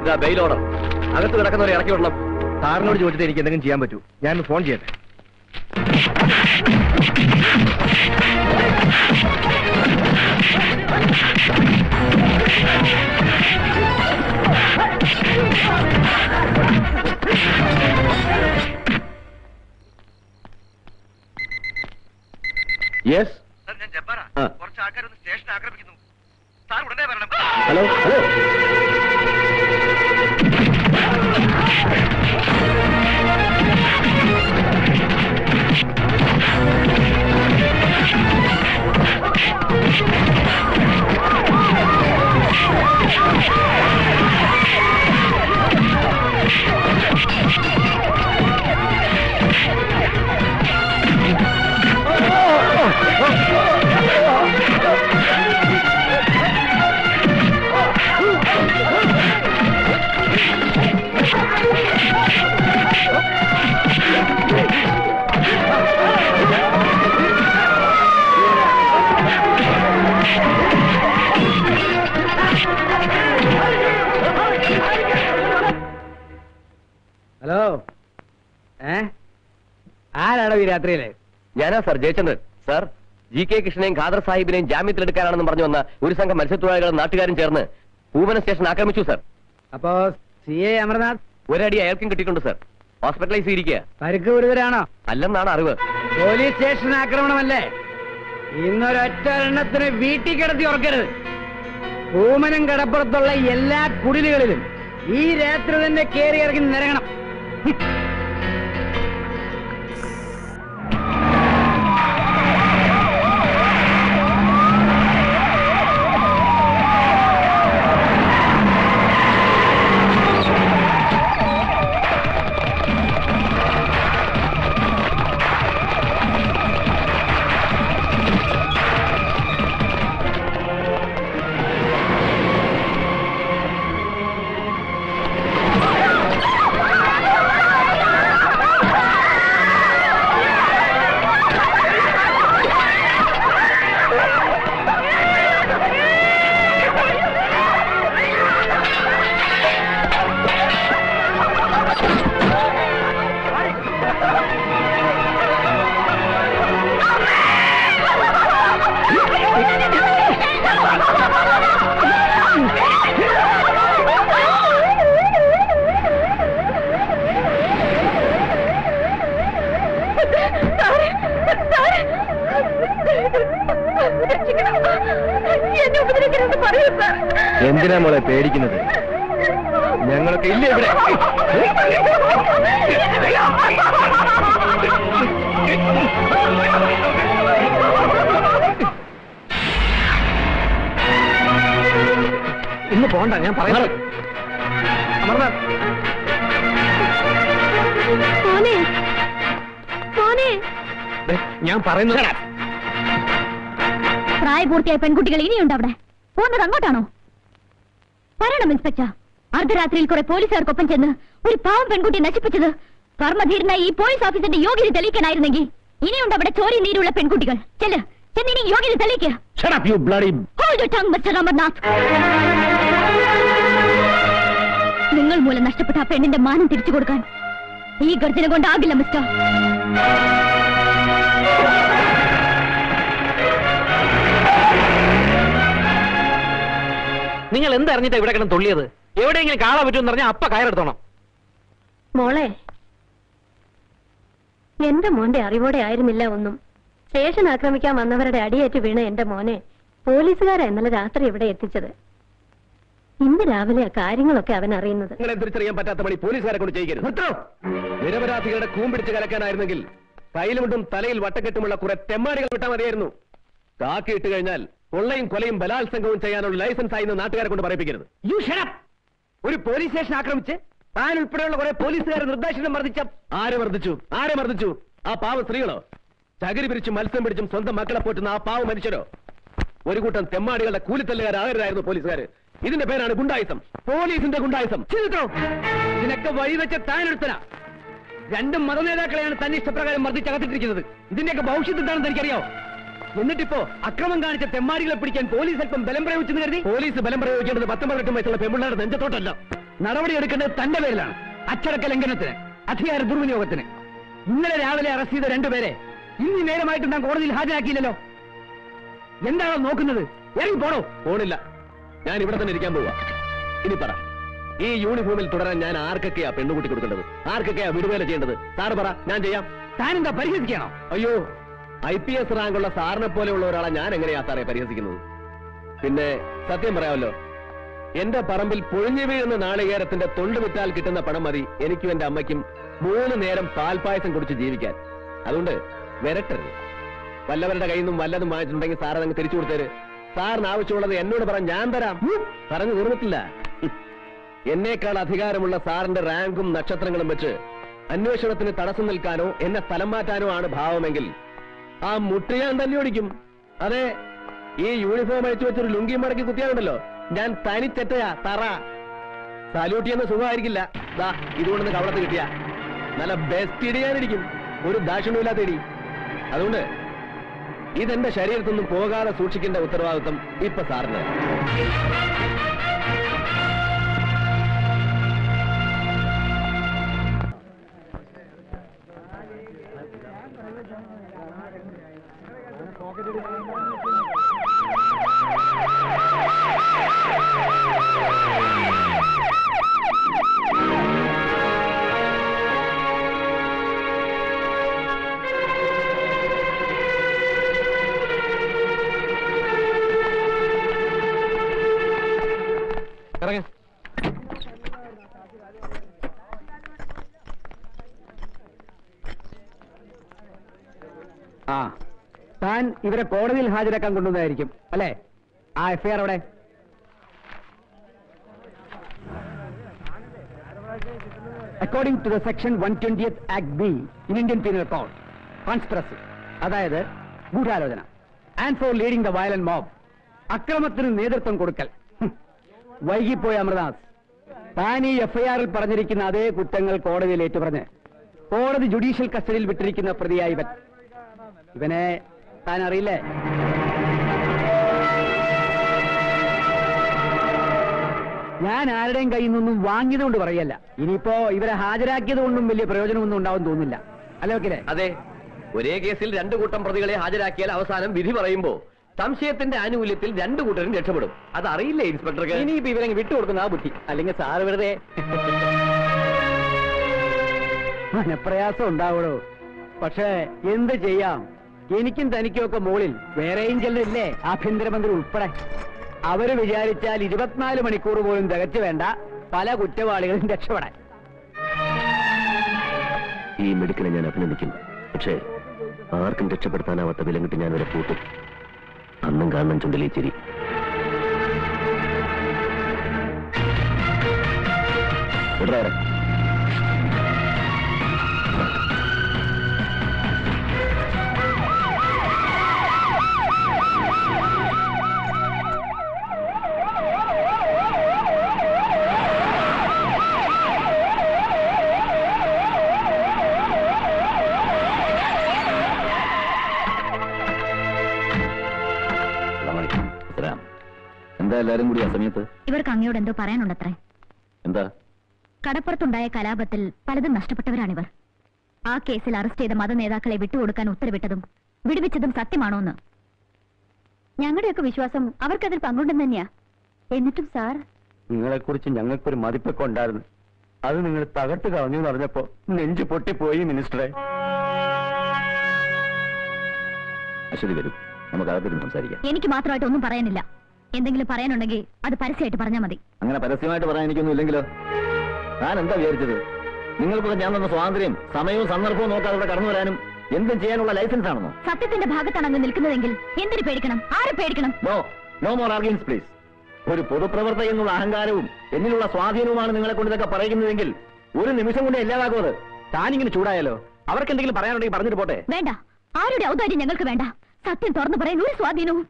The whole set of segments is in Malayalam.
ഇതാ ബെയിൽ ഓർഡർ അകത്ത് കിടക്കുന്നവരെ ഇറക്കി വിടണം സാറിനോട് ചോദിച്ചിട്ട് എനിക്ക് എന്തെങ്കിലും ചെയ്യാൻ പറ്റൂ ഞാൻ ഫോൺ ചെയ്യട്ടെ യെസ് ഞാൻ ജബ്ബാറാ ആ. കുറച്ച് ആൾക്കാരൊന്ന് സ്റ്റേഷൻ ആക്രമിക്കുന്നു സാർ ഉടനെ വരണം ഹലോ ഹലോ ഹലോ ഏ ആരാടോ ഈ രാത്രിയില് ഞാനാ sir Jayachandran sir G K കൃഷ്ണനെയും ഖാദർ സാഹിബിനെയും ജാമ്യത്തിലെടുക്കാനാണെന്ന് പറഞ്ഞു വന്ന ഒരു സംഘം മത്സ്യത്തൊഴിലാളികളും നാട്ടുകാരും ചേർന്ന് പൂവന സ്റ്റേഷൻ ആക്രമിച്ചു സർ അപ്പോ സി എ അമർനാഥ് ഒരടി അയാൾക്കും കിട്ടിയിട്ടുണ്ട് സർ ഹോസ്പിറ്റലൈസ് ചെയ്തിരിക്കുക പരുക്ക് ഗുരുതരാണോ അല്ലെന്നാണ് അറിവ് പോലീസ് സ്റ്റേഷൻ ആക്രമണമല്ലേ ഇന്നൊരൊറ്റ എണ്ണത്തിന് വീട്ടിൽ കിടത്തി ഉറക്കരുത് പൂമനം കടപ്പുറത്തുള്ള എല്ലാ കുടിലുകളിലും ഈ രാത്രി തന്നെ കയറി ഇറങ്ങി നിരങ്ങണം എന്നെ ഉപദ്രവിക്കരുതെന്ന് പറയൂ സാർ എന്തിനാ മോളെ പേടിക്കുന്നത് ഞങ്ങളൊക്കെ ഇല്ല ഇവിടെ ഇന്ന് പോണ്ട ഞാൻ പറയുന്നത് അമർനാഥ് മോനെ മോനെ ദേ, ഞാൻ പറയുന്നത് പ്രായപൂർത്തിയായ പെൺകുട്ടികൾ ഇനിയുണ്ട് അവിടെ പോകുന്നത് അങ്ങോട്ടാണോ പറയണം ഇൻസ്പെക്ടർ അർദ്ധരാത്രിയിൽ കുറെ പോലീസുകാർക്കൊപ്പം ചെന്ന് ഒരു പാവം പെൺകുട്ടിയെ നശിപ്പിച്ചത് കർമ്മധീരനായ ഈ പോലീസ് ഓഫീസറിന്റെ യോഗ്യത തെളിയിക്കാനായിരുന്നെങ്കിൽ ഇനിയുണ്ട് അവിടെ ചോരി നീരുള്ള പെൺകുട്ടികൾ ചെല്ല് ചെന്നിനി യോഗ്യത തെളിയിക്കുക Shut up, you bloody... Hold your tongue, Mr. Amarnath നിങ്ങൾ മൂലം നഷ്ടപ്പെട്ട ആ പെണ്ണിന്റെ മാനം തിരിച്ചു കൊടുക്കാൻ ഈ ഗർജന കൊണ്ടാകില്ല മിസ്റ്റർ നിങ്ങൾ എന്തറിഞ്ഞിട്ടാ ഇവിടെ കിടന്ന് തുള്ളിയത് എവിടെയെങ്കിലും കാണാൻ പറ്റുമെന്ന് പറഞ്ഞാൽ അപ്പ കയറെടുത്തോണം മോളെ എന്റെ മോന്റെ അറിവോടെ ആയിരുന്നില്ല ഒന്നും സ്റ്റേഷൻ ആക്രമിക്കാൻ വന്നവരുടെ അടിയേറ്റ് വീണ എന്റെ മോനെ പോലീസുകാരാ ഇന്നലെ രാത്രി ഇവിടെ എത്തിച്ചത് ഇന്ന് രാവിലെ കാര്യങ്ങളൊക്കെ അവൻ അറിയുന്നത് നിങ്ങളെ തിരിച്ചറിയാൻ പറ്റാത്ത പണി പോലീസുകാരെ കൊണ്ട് ചെയ്യരുത് നിരപരാധികളുടെ കൂമ്പിടിച്ച് കലക്കാനായിരുന്നെങ്കിൽ കയ്യിലുമുണ്ടും തലയിൽ വട്ടക്കെട്ടുമുള്ള കുറെ തെമ്മാടികൾ വിട്ടാൽ മതിയായിരുന്നു കാക്കിയിട്ട് കഴിഞ്ഞാൽ കൊള്ളയും കൊലയും ബലാത്സംഗവും ചെയ്യാനുള്ള ലൈസൻസ് ആയി എന്ന് നാട്ടുകാരെ കൊണ്ട് പറയിപ്പിക്കരുത് യു ഷടപ്പ് ഒരു പോലീസ് സ്റ്റേഷൻ ആക്രമിച്ച് താൻ ഉൾപ്പെടെയുള്ള കുറെ പോലീസുകാരെ നിർദ്ദേശം മർദ്ദിച്ച ആരെ മർദ്ദിച്ചു ആരെ മർദ്ദിച്ചു ആ പാവ സ്ത്രീകളോ ചകിരി പിരിച്ചും മത്സ്യം പിടിച്ചും സ്വന്തം മക്കളെ പോറ്റുന്ന ആ പാവ മനുഷ്യരോ ഒരു കൂട്ടം തെമ്മാടികളുടെ കൂലിത്തല്ലുകാരാകരുതായിരുന്നു പോലീസുകാര് ഇതിന്റെ പേരാണ് ഗുണ്ടായുസം പോലീസിന്റെ ഗുണ്ടായുസം ചിരിട്ടോ ഇതിനൊക്കെ വഴിവെച്ച താനെടുത്തന രണ്ട് മതനേതാക്കളെയാണ് തന്നെ ഇഷ്ടപ്രകാരം മർദ്ദിച്ചകത്തിട്ടിരിക്കുന്നത് ഇതിന്റെയൊക്കെ ഭവിഷ്യത്ത് എന്താണെന്ന് എനിക്കറിയോ എന്നിട്ടിപ്പോ അക്രമം കാണിച്ച തെമ്മാടികളെ പിടിക്കാൻ പോലീസ് അല്പം ബലം പ്രയോഗിച്ചെന്ന് കരുതി പോലീസ് ബലം പ്രയോഗിക്കേണ്ടത് പത്തൊമ്പത് എട്ടും വയസ്സുള്ള പെമ്പിള്ളാരുടെ നെഞ്ചത്തോട്ടല്ല നടപടി എടുക്കേണ്ടത് തന്റെ പേരിലാണ് അച്ചടക്ക ലംഘനത്തിന് അധികാര ദുർവിനിയോഗത്തിന് ഇന്നലെ രാവിലെ അറസ്റ്റ് ചെയ്ത രണ്ടുപേരെ ഇന്ന് ഈ നേരമായിട്ട് താൻ കോടതിയിൽ ഹാജരാക്കിയില്ലല്ലോ എന്താണോ നോക്കുന്നത് ഇറങ്ങി പോണോ പോണില്ല ഞാൻ ഇവിടെ തന്നെ ഇരിക്കാൻ പോവാ ഇനി പറ ഈ യൂണിഫോമിൽ തുടരാൻ ഞാൻ ആർക്കൊക്കെയാ പെണ്ണുകുട്ടി കൊടുക്കേണ്ടത് ആർക്കൊക്കെയാ വിടുവേല ചെയ്യേണ്ടത് സാറ് പറ ഞാൻ ചെയ്യാം താനെന്താ പരിഹസിക്കണോ അയ്യോ ഐ പി എസ് റാങ്കുള്ള സാറിനെ പോലെയുള്ള ഒരാളെ ഞാൻ എങ്ങനെയാ സാറേ പരിഹസിക്കുന്നത് പിന്നെ സത്യം പറയാമല്ലോ എന്റെ പറമ്പിൽ പൊഴിഞ്ഞു വീഴുന്ന നാളികേരത്തിന്റെ തൊണ്ട് വിറ്റാൽ കിട്ടുന്ന പണം മതി എനിക്കും എന്റെ അമ്മയ്ക്കും മൂന്ന് നേരം പാൽപ്പായസം കുടിച്ച് ജീവിക്കാൻ അതുകൊണ്ട് വരട്ടരുത് വല്ലവരുടെ കയ്യിൽ നിന്നും വല്ലതും വാങ്ങിച്ചിട്ടുണ്ടെങ്കിൽ സാർ അതങ്ങ് തിരിച്ചു കൊടുത്തേര് സാറിന് ആവശ്യമുള്ളത് എന്നോട് പറ ഞാൻ തരാം പറഞ്ഞു തീർന്നിട്ടില്ല എന്നേക്കാൾ അധികാരമുള്ള സാറിന്റെ റാങ്കും നക്ഷത്രങ്ങളും വെച്ച് അന്വേഷണത്തിന് തടസ്സം നിൽക്കാനോ എന്നെ സ്ഥലം മാറ്റാനോ ആണ് ഭാവമെങ്കിൽ ആ മുട്ട് ഞാൻ തന്നെ ഓടിക്കും അതെ ഈ യൂണിഫോം അഴിച്ചു വെച്ചൊരു ലുങ്കി മടക്കി കുത്തിയാലുണ്ടല്ലോ ഞാൻ തനിച്ചെറ്റയാ തറ സല്യൂട്ട് ചെയ്യുന്ന സുഖമായിരിക്കില്ല ദാ ഇതുകൊണ്ടൊന്ന് കവളത്ത് കിട്ടിയ നല്ല ബെസ്റ്റ് ഇടി ഞാനിരിക്കും ഒരു ദാക്ഷിണ്യമില്ലാത്ത ഇടി അതുകൊണ്ട് ഇതെന്റെ ശരീരത്തിൽ നിന്നും പോകാതെ സൂക്ഷിക്കേണ്ട ഉത്തരവാദിത്വം ഇപ്പൊ സാറിന് ഇറങ്ങ ആ താൻ ഇവരെ കോടതിയിൽ ഹാജരാക്കാൻ കൊണ്ടുവന്നതായിരിക്കും അല്ലേ ആ എഫ്ഐആർ അവിടെ according to the section one twenty act B in Indian penal code conspiracy അതായത് ഗൂഢാലോചന and for leading the violent mob അക്രമത്തിന് നേതൃത്വം കൊടുക്കൽ ഹും. വൈകിപ്പോയ അമൃതാസ് താൻ ഈ എഫ്ഐആറിൽ പറഞ്ഞിരിക്കുന്ന അതേ കുറ്റങ്ങൾ കോടതിയിൽ ഏറ്റുപറഞ്ഞ് കോടതി ജുഡീഷ്യൽ കസ്റ്റഡിയിൽ വിട്ടിരിക്കുന്ന പ്രതിയായി ഇവൻ ഇവനെ താൻ അറിയില്ലേ ഞാൻ ആരുടെയും കയ്യിൽ നിന്നൊന്നും വാങ്ങിയത് കൊണ്ട് പറയല്ല ഇനിയിപ്പോ ഇവരെ ഹാജരാക്കിയത് കൊണ്ടും വലിയ പ്രയോജനമൊന്നും ഉണ്ടാവും തോന്നുന്നില്ല അല്ലേ വക്കീലേ അതെ ഒരേ കേസിൽ രണ്ടു കൂട്ടം പ്രതികളെ ഹാജരാക്കിയാൽ അവസാനം വിധി പറയുമ്പോ സംശയത്തിന്റെ ആനുകൂല്യത്തിൽ രണ്ടു കൂട്ടരും രക്ഷപ്പെടും അത് അറിയില്ലേ ഇൻസ്പെക്ടർക്ക് ഇനിയിപ്പോ ഇവരെ വിട്ടുകൊടുക്കുന്ന ആ ബുദ്ധി അല്ലെങ്കിൽ സാറ് വെറുതെ മനപ്രയാസം ഉണ്ടാവുള്ളൂ പക്ഷേ എന്ത് ചെയ്യാം എനിക്കും തനിക്കും ഒക്കെ മുകളിൽ വേറെയും ചിലരില്ലേ ആഭ്യന്തരമന്ത്രി ഉൾപ്പെടെ അവര് വിചാരിച്ചാൽ ഇരുപത്തിനാല് മണിക്കൂർ പോലും തികച്ചു വേണ്ട പല കുറ്റവാളികളും രക്ഷപ്പെടാൻ ഈ മെഡിക്കനെ ഞാൻ അഭിനന്ദിക്കുന്നു പക്ഷേ ആർക്കും രക്ഷപ്പെടുത്താനാവാത്ത വിലങ്ങിട്ട് ഞാൻ വരെ പൂട്ടും അന്നും കാണണം ചുണ്ടലി ചിരി വിടറാ ഇവിടെ. രാം എന്താ എല്ലാരും കൂടി ആ സമയത്ത് ഇവർക്ക് അങ്ങയോട് എന്തോ പറയാനുണ്ടത്രേ എന്താ കടപ്പുറത്തുണ്ടായ കലാപത്തിൽ പലതും നഷ്ടപ്പെട്ടവരാണിവർ ആ കേസിൽ അറസ്റ്റ് ചെയ്ത മത നേതാക്കളെ വിട്ടുകൊടുക്കാൻ ഉത്തരവിട്ടതും വിടുവിച്ചതും സത്യമാണോ എന്ന് ഞങ്ങളുടെയൊക്കെ വിശ്വാസം അവർക്കതിൽ പങ്കുണ്ടെന്ന് തന്നെയാ എന്നിട്ടും സാർ നിങ്ങളെക്കുറിച്ച് ഞങ്ങൾക്കൊരു മതിപ്പൊക്കെ ഉണ്ടായിരുന്നു അത് നിങ്ങൾ തകർത്ത് കളഞ്ഞു എന്ന് പറഞ്ഞപ്പോ നെഞ്ചു പൊട്ടിപ്പോയി മിനിസ്റ്ററെ അശ്വതി വരും നമുക്ക് അകത്തിരുന്ന് സംസാരിക്കാം എനിക്ക് മാത്രമായിട്ട് ഒന്നും പറയാനില്ല എന്തെങ്കിലും പറയാനുണ്ടെങ്കിൽ അത് പരസ്യമായിട്ട് പറഞ്ഞാൽ മതി അങ്ങനെ പരസ്യമായിട്ട് പറയാൻ എനിക്കൊന്നും ഇല്ലെങ്കിലോ ഞാൻ എന്താ വിചാരിച്ചത് നിങ്ങൾക്കൊക്കെ ഞാൻ തന്ന സ്വാതന്ത്ര്യം സമയവും സന്ദർഭവും നോക്കാതെ ഇവിടെ കടന്നു വരാനും എന്തും ചെയ്യാനുള്ള ലൈസൻസ് ആണെന്നോ സത്യത്തിന്റെ ഭാഗത്താണ് അങ്ങ് നിൽക്കുന്നതെങ്കിൽ എന്തിനു പേടിക്കണം ആരെ പേടിക്കണം no no more arguments please ഒരു പൊതുപ്രവർത്തക എന്നുള്ള അഹങ്കാരവും എന്നിലുള്ള സ്വാധീനവുമാണ് നിങ്ങളെ കൊണ്ട് ഇതൊക്കെ പറയുന്നതെങ്കിൽ ഒരു നിമിഷം കൊണ്ട് ഇല്ലാതാക്കും അത് താനിങ്ങനെ ചൂടായാലോ അവർക്ക് എന്തെങ്കിലും പറയാനുണ്ടെങ്കിൽ പറഞ്ഞിട്ട് പോട്ടെ വേണ്ട ആരുടെ ഔദാര്യം ഞങ്ങൾക്ക് വേണ്ട സത്യം തുറന്നു പറയാൻ ഒരു സ്വാധീനവും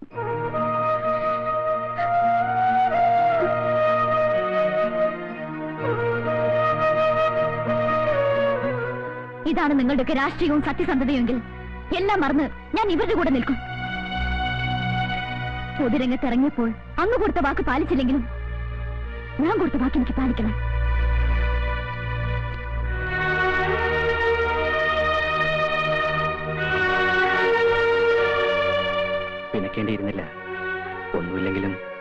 ഇതാണ് നിങ്ങളുടെയൊക്കെ രാഷ്ട്രീയവും സത്യസന്ധതയുമെങ്കിൽ എല്ലാം മറന്ന് ഞാൻ ഇവരുടെ കൂടെ നിൽക്കും പൊതുരംഗത്ത് ഇറങ്ങിയപ്പോൾ അങ്ങ് കൊടുത്ത വാക്ക് പാലിച്ചില്ലെങ്കിലും ഞാൻ കൊടുത്ത ബാക്കി എനിക്ക് പാലിക്കണം പിണക്കേണ്ടിയിരുന്നില്ല ഒന്നുമില്ലെങ്കിലും